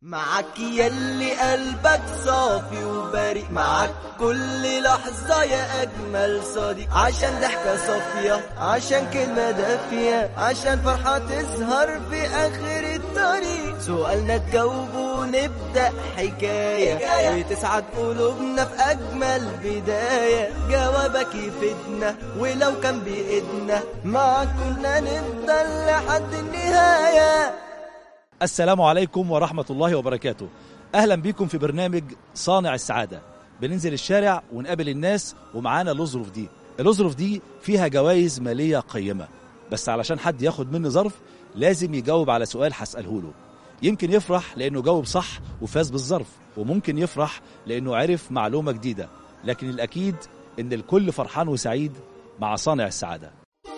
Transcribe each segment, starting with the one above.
معك يلي قلبك صافي وبريء معك كل لحظة يا أجمل صديق عشان ضحكة صافية عشان كلمة دافية عشان فرحة تظهر في آخر الطريق سؤالنا تجاوبه ونبدأ حكاية, حكاية. وتسعد قلوبنا في أجمل بداية جوابك يفيدنا ولو كان بإيدنا معك كنا نفضل لحد النهاية السلام عليكم ورحمة الله وبركاته أهلا بكم في برنامج صانع السعادة بننزل الشارع ونقابل الناس ومعانا الأظرف دي الأظرف دي فيها جوائز مالية قيمة بس علشان حد ياخد مني ظرف لازم يجاوب على سؤال هسأله له يمكن يفرح لأنه جاوب صح وفاز بالظرف وممكن يفرح لأنه عرف معلومة جديدة لكن الأكيد إن الكل فرحان وسعيد مع صانع السعادة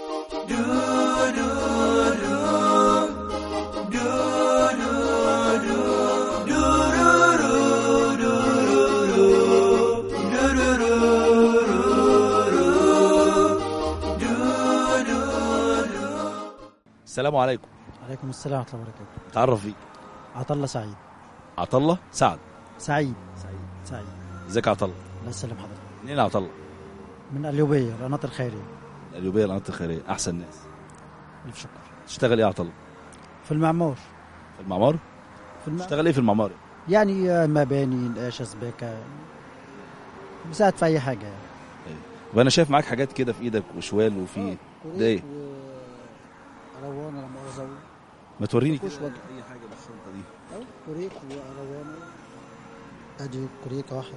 السلام عليكم عليكم السلام ورحمة الله وبركاته تعرف بيك عطلة سعيد عطلة سعد سعيد سعيد ازيك يا عطلة الله يسلم حضرتك منين يا عطلة من اليوبية القناة الخيرية اليوبية القناة الخيرية أحسن ناس ألف شكر تشتغل إيه يا عطلة في المعمار في المعمار في الم... تشتغل إيه في المعمار يعني آه، مباني نقاشة سباكة بساعد في أي حاجة يعني وأنا شايف معاك حاجات كده في إيدك وشوال وفي ده إيه روانة لما أزوج ما توريني مفيش كده وجه. أي حاجة بالشنطة دي كوريك وروانة أدي كوريكة واحدة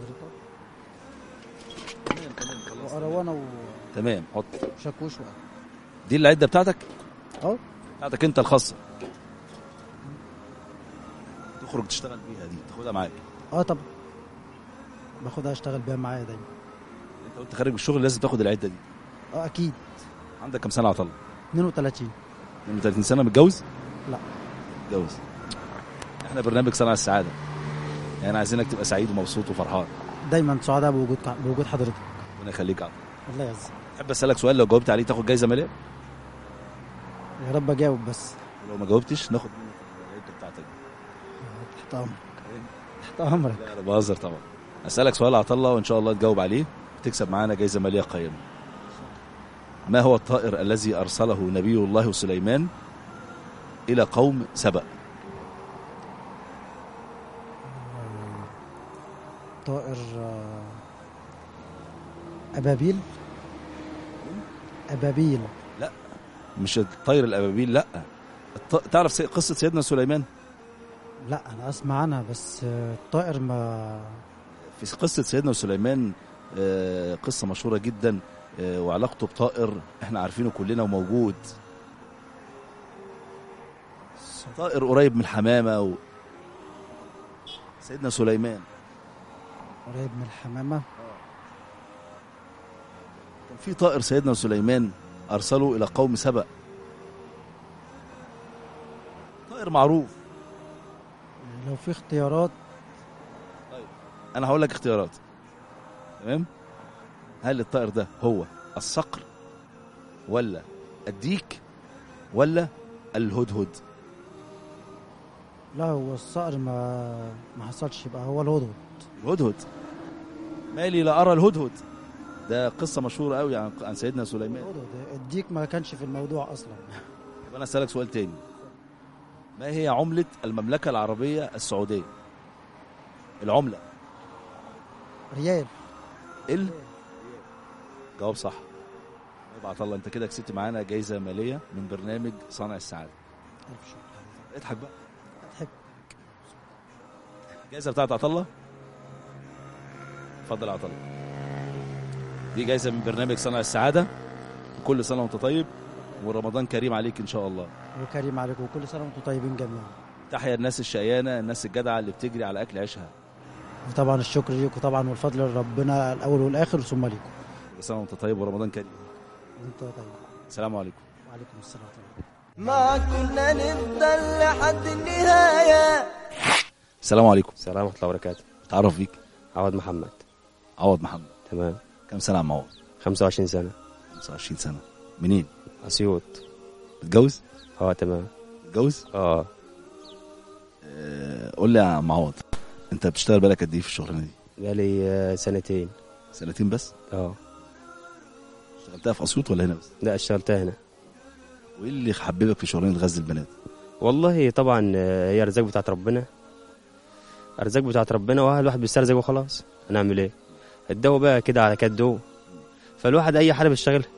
تمام تمام خلاص وأروانة تمام حط وشاكوش واحد دي العدة بتاعتك أهو بتاعتك أنت الخاصة تخرج تشتغل بيها دي تاخدها معاك أه طبعا باخدها أشتغل بيها معايا دايما أنت قلت خارج الشغل لازم تاخد العدة دي أه أكيد عندك كام سنة عطلة 32 32 سنة متجوز لا متجوز احنا برنامج صنع السعادة يعني عايزينك تبقى سعيد ومبسوط وفرحان دايما سعداء بوجود بوجود حضرتك ربنا يخليك عطلة الله يعزك احب اسالك سؤال لو جاوبت عليه تاخد جايزه ماليه يا رب أجاوب بس ولو ما جاوبتش ناخد منك العده بتاعتك تحت أمرك تحت أمرك لا انا بهزر طبعا اسالك سؤال عطله وان شاء الله تجاوب عليه تكسب معانا جايزه ماليه قيمه ما هو الطائر الذي ارسله نبي الله سليمان الى قوم سبأ طائر آه، أبابيل أبابيل مش الطير الابابيل لا الط... تعرف سي... قصه سيدنا سليمان لا أنا أسمع عنها بس آه، الطائر ما في قصه سيدنا سليمان آه، قصه مشهوره جدا آه، وعلاقته بطائر احنا عارفينه كلنا وموجود طائر قريب من الحمامه و... سيدنا سليمان قريب من الحمامة كان في طائر سيدنا سليمان ارسله الى قوم سبأ طائر معروف لو في اختيارات انا هقول لك اختيارات تمام هل الطائر ده هو الصقر ولا الديك ولا الهدهد لا هو الصقر ما ما حصلش يبقى هو الهدهد الهدهد مالي لا ارى الهدهد ده قصه مشهوره قوي عن عن سيدنا سليمان الهدهد الديك ما كانش في الموضوع أصلا طب انا اسالك سؤال تاني ما هي عمله المملكه العربيه السعوديه العمله ريال ال جواب صح ابعت الله انت كده كسبت معانا جايزه ماليه من برنامج صانع السعاده ألف شكر اضحك بقى أضحك. الجايزه بتاعت عطله اتفضل يا عطله دي جايزه من برنامج صنع السعاده كل سنه وانت طيب ورمضان كريم عليك ان شاء الله وكريم عليكم وكل سنة وانتم طيبين جميعا تحيا الناس الشقيانه الناس الجدعه اللي بتجري على اكل عيشها وطبعا الشكر ليكم طبعا والفضل لربنا الأول والآخر ثم ليكم كل سنه وانت طيب ورمضان كريم وانت طيب السلام عليكم وعليكم السلام ورحمة الله ما كنا نفضل لحد النهاية السلام عليكم السلام ورحمة الله وبركاته تعرف بيك عوض محمد عوض محمد تمام كم سنه يا عم عوض 25 سنة 25 سنه منين أسيوط متجوز اه تمام متجوز اه آه، قول لي يا عم عوض انت بتشتغل بالك قد ايه في الشغلانه دي بقالي آه، سنتين سنتين بس اه اشتغلتها في اسيوط ولا هنا بس لا اشتغلتها هنا وايه اللي حببك في شغلانه غزل البنات والله طبعا آه، هي ارزاق بتاعت ربنا ارزاق بتاعت ربنا واحد الواحد بيسترزق وخلاص هنعمل ايه الدواء بقى كده على كده فالواحد اي حاجه بيشتغلها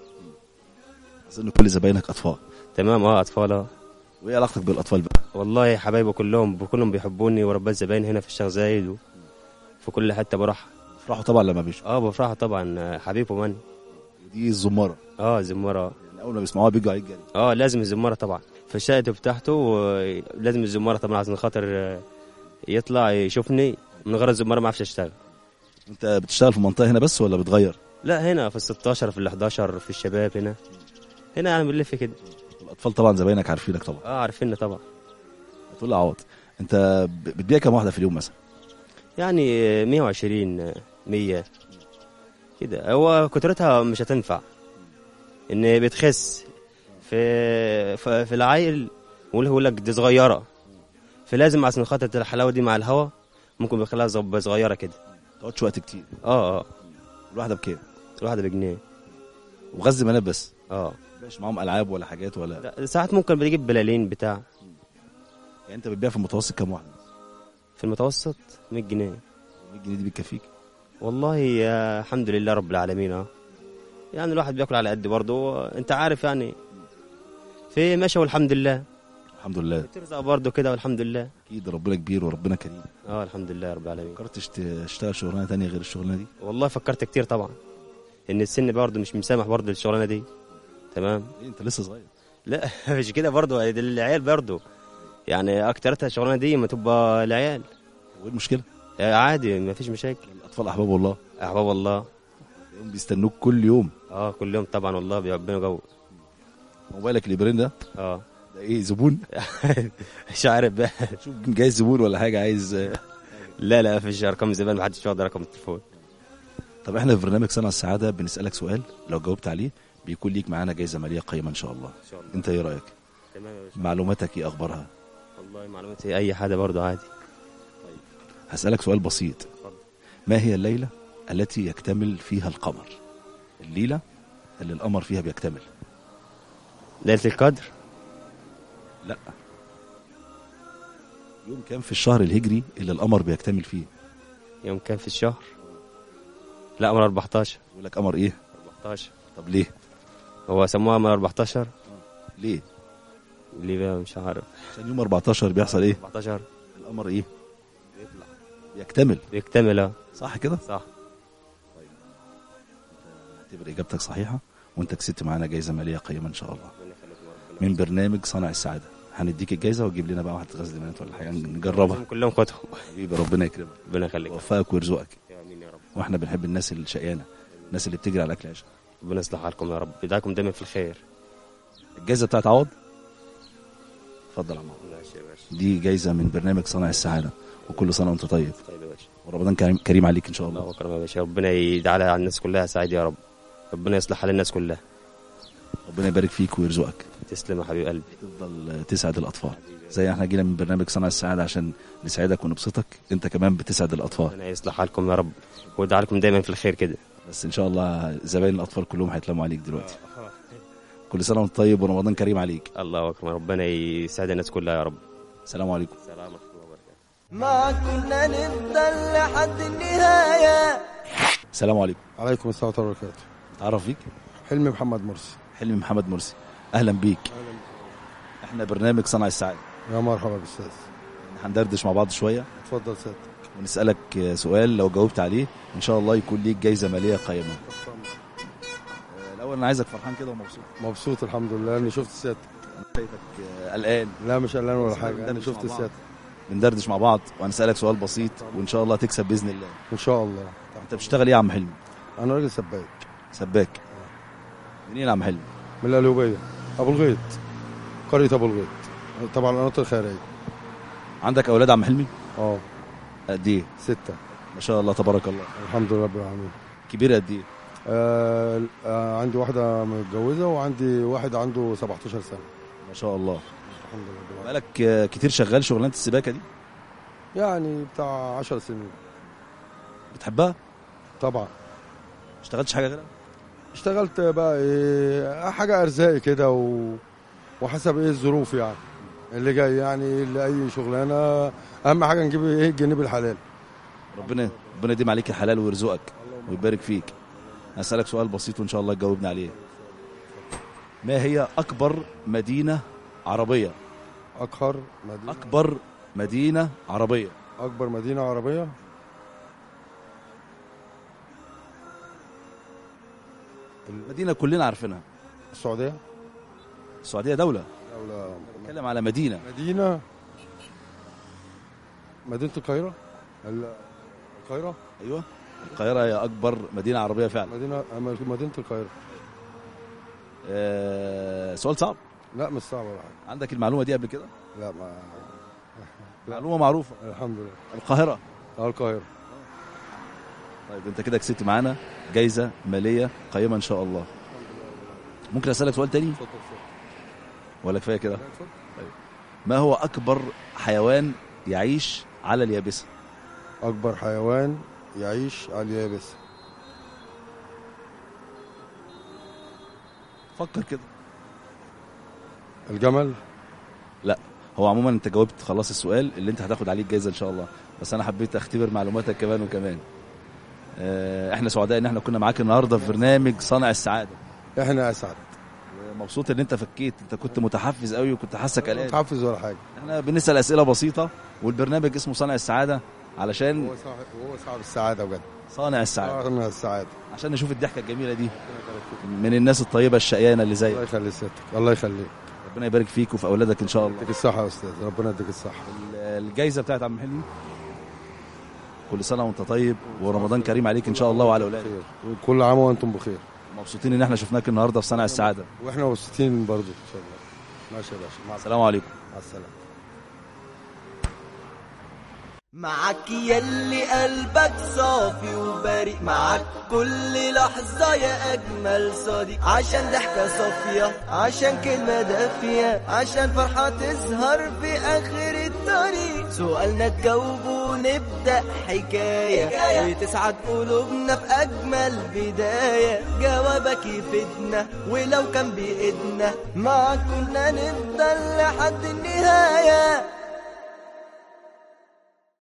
اظن كل زباينك اطفال تمام اه اطفال اه وايه علاقتك بالاطفال بقى والله حبايبي كلهم كلهم بيحبوني وربات زباين هنا في الشيخ زايد و- في كل حته بروح بيفرحوا طبعا لما بيشوفوا اه بفرح طبعا آه، حبيبي من دي الزماره اه زماره يعني اول ما بيسمعوها بيجوا عليك جري اه لازم الزماره طبعا في الشقه بتاعته آه، لازم الزماره طبعا عشان خاطر آه، يطلع يشوفني من غير الزماره ما اعرفش اشتغل انت بتشتغل في منطقه هنا بس ولا بتغير لا هنا في ال 16 في ال 11 في الشباب هنا هنا يعني بنلف كده الاطفال طبعا زباينك عارفينك طبعا اه عارفيننا طبعا تقول لي عوض انت ب- بتبيع كام واحده في اليوم مثلا يعني آه، 120 آه، 100 كده هو كترتها مش هتنفع ان بتخس في في, في العيل واللي هو لك دي صغيره فلازم عشان خاطر الحلاوه دي مع الهواء ممكن بيخليها زب- صغيره كده تقعدش وقت كتير اه اه الواحده بكام الواحده بجنيه وغزل بنات بس اه مش معاهم العاب ولا حاجات ولا لا، ساعات ممكن بجيب بلالين بتاع يعني انت بتبيع في المتوسط كام واحده في المتوسط 100 جنيه 100 جنيه دي بتكفيك والله يا الحمد لله رب العالمين اه يعني الواحد بياكل على قد برضه انت عارف يعني في مشى والحمد لله الحمد لله بترزق برضه كده والحمد لله اكيد ربنا كبير وربنا كريم اه الحمد لله رب العالمين فكرتش تشتغل شغلانه تانية غير الشغلانه دي والله فكرت كتير طبعا ان السن برضه مش مسامح برضه للشغلانه دي تمام ليه انت لسه صغير لا مش كده برضه دي العيال برضه يعني اكترتها الشغلانه دي ما تبقى العيال وايه المشكله آه، عادي ما فيش مشاكل الاطفال احباب والله احباب الله يوم بيستنوك كل يوم اه كل يوم طبعا والله بيربنا جو موبايلك الابرين ده اه ده ايه زبون مش عارف بقى شوف جاي زبون ولا حاجه عايز لا لا مفيش ارقام زبال ما حدش واخد رقم التليفون طب احنا في برنامج صنع السعاده بنسالك سؤال لو جاوبت عليه بيكون ليك معانا جايزه ماليه قيمه ان شاء الله ان شاء الله انت ايه رايك تمام يا باشا معلوماتك ايه اخبارها والله معلوماتي اي حاجه برضه عادي هسالك سؤال بسيط اتفضل. ما هي الليله التي يكتمل فيها القمر الليله اللي القمر فيها بيكتمل ليله القدر لا يوم كام في الشهر الهجري اللي القمر بيكتمل فيه يوم كان في الشهر لا من 14 يقول لك قمر ايه 14 طب ليه هو سموها من 14 ليه ليه بقى مش عارف عشان يوم 14 بيحصل ايه 14 القمر ايه بيكتمل بيكتمل اه صح كده صح اعتبر اجابتك صحيحه وانت كسبت معانا جايزه ماليه قيمه ان شاء الله من برنامج صنع السعاده هنديك الجايزه وتجيب لنا بقى واحد غزل بنات ولا حاجه نجربها كلهم خدهم حبيبي ربنا يكرمك ربنا يخليك ويوفقك ويرزقك امين يا رب واحنا بنحب الناس الشقيانه الناس اللي بتجري على الاكل عشان ربنا يصلح حالكم يا رب يدعكم دايما في الخير الجايزه بتاعت عوض اتفضل يا عم عوض. ماشي يا باشا دي جايزه من برنامج صنع السعاده وكل سنه وانت طيب طيب يا باشا ورمضان كريم كريم عليك ان شاء الله الله اكبر يا باشا ربنا يجعل على الناس كلها سعيد يا رب ربنا يصلح حال الناس كلها ربنا يبارك فيك ويرزقك تسلم يا حبيب قلبي تفضل تسعد الاطفال زي احنا جينا من برنامج صنع السعاده عشان نسعدك ونبسطك انت كمان بتسعد الاطفال ربنا يصلح حالكم يا رب ويدعى لكم دايما في الخير كده بس ان شاء الله زباين الاطفال كلهم هيتلموا عليك دلوقتي كل سنه وانت طيب ورمضان كريم عليك الله اكبر ربنا يسعد الناس كلها يا رب السلام عليكم سلام ورحمه الله وبركاته ما كنا نفضل لحد النهاية السلام عليكم عليكم السلام ورحمة الله وبركاته تعرف بيك حلمي محمد مرسي حلمي محمد مرسي اهلا بيك احنا برنامج صنع السعاده يا مرحبا بالأستاذ هندردش مع بعض شويه اتفضل سيادتك ونسالك سؤال لو جاوبت عليه ان شاء الله يكون ليك جايزه ماليه قيمه آه، الاول انا عايزك فرحان كده ومبسوط مبسوط الحمد لله اني شفت سيادتك انا شايفك آه، قلقان لا مش قلقان ولا بس حاجة انا بندردش شفت مع بعض. سيادتك بندردش مع بعض وهنسالك سؤال بسيط وان شاء الله تكسب باذن الله ان شاء الله انت بتشتغل ايه يا عم حلمي انا راجل سباك سباك منين يا عم حلمي من القليوبية ابو الغيط قرية ابو الغيط طبعا القناطر الخيرية عندك اولاد يا عم حلمي اه قد ايه ستة ما شاء الله تبارك الله الحمد لله رب العالمين كبير قد ايه آه آه عندي واحدة متجوزة وعندي واحد عنده 17 سنة ما شاء الله الحمد لله رب العالمين. بقالك آه، كتير شغال شغلانه السباكه دي يعني بتاع 10 سنين بتحبها طبعا اشتغلتش حاجه غيرها اشتغلت بقى ايه حاجه ارزاقي كده و... وحسب ايه الظروف يعني اللي جاي يعني لاي شغلانه اهم حاجه نجيب ايه الجنيه الحلال ربنا ربنا يديم عليك الحلال ويرزقك ويبارك فيك هسألك سؤال بسيط وإن شاء الله تجاوبنا عليه ما هي أكبر مدينة عربية اكبر مدينه أكبر مدينة عربية اكبر مدينه عربيه مدينة كلنا عارفينها السعوديه السعودية دولة دوله نتكلم على مدينة مدينه مدينه القاهره ال- القاهره أيوة القاهرة هي أكبر مدينة عربية فعلا مدينه مدينه القاهره آه سؤال صعب لا مش صعبه ولا حاجه عندك المعلومة دي قبل كده لا ما معلومة معروفة الحمد لله القاهرة اه القاهره طيب أنت كده كسبت معانا جايزة مالية قيمة إن شاء الله ممكن أسألك سؤال تاني اتفضل اتفضل ولا كفاية كده لا، اتفضل. ما هو أكبر حيوان يعيش على اليابسة اكبر حيوان يعيش على اليابس فكر كده الجمل هو عموما انت جاوبت خلاص السؤال اللي انت هتاخد عليه الجايزه ان شاء الله بس انا حبيت اختبر معلوماتك كمان وكمان آه، احنا سعداء ان احنا كنا معاك النهارده في برنامج صانع السعاده احنا اسعد مبسوط ان انت فكيت انت كنت متحفز قوي وكنت حاسك مش قلقان متحفز ولا حاجه احنا بنسال اسئله بسيطه والبرنامج اسمه صانع السعاده علشان هو صاحب هو صاحب السعاده بجد صانع السعاده صاحب السعاده عشان نشوف الضحكه الجميله دي من الناس الطيبه الشقيانه اللي الله زيك يخلي سيادتك الله يخليك ربنا يبارك فيك وفي اولادك ان شاء الله يديك الصحه يا استاذ ربنا يديك الصحه الجايزه بتاعت عم حلمي كل سنه وانت طيب ورمضان كريم عليك ان شاء الله وعلى اولادك بخير وكل عام وانتم بخير مبسوطين ان احنا شفناك النهارده في صنع السعاده واحنا مبسوطين برضو ان شاء الله ماشي يا باشا مع السلامه السلام عليكم مع السلامه معاك يلي قلبك صافي وبريء معاك كل لحظة يا أجمل صديق عشان ضحكة صافية عشان كلمة دافية عشان فرحة تظهر في آخر الطريق سؤالنا تجاوبه ونبدأ حكاية وتسعد قلوبنا في أجمل بداية جوابك يفيدنا ولو كان بإيدنا معاك كنا نفضل لحد النهاية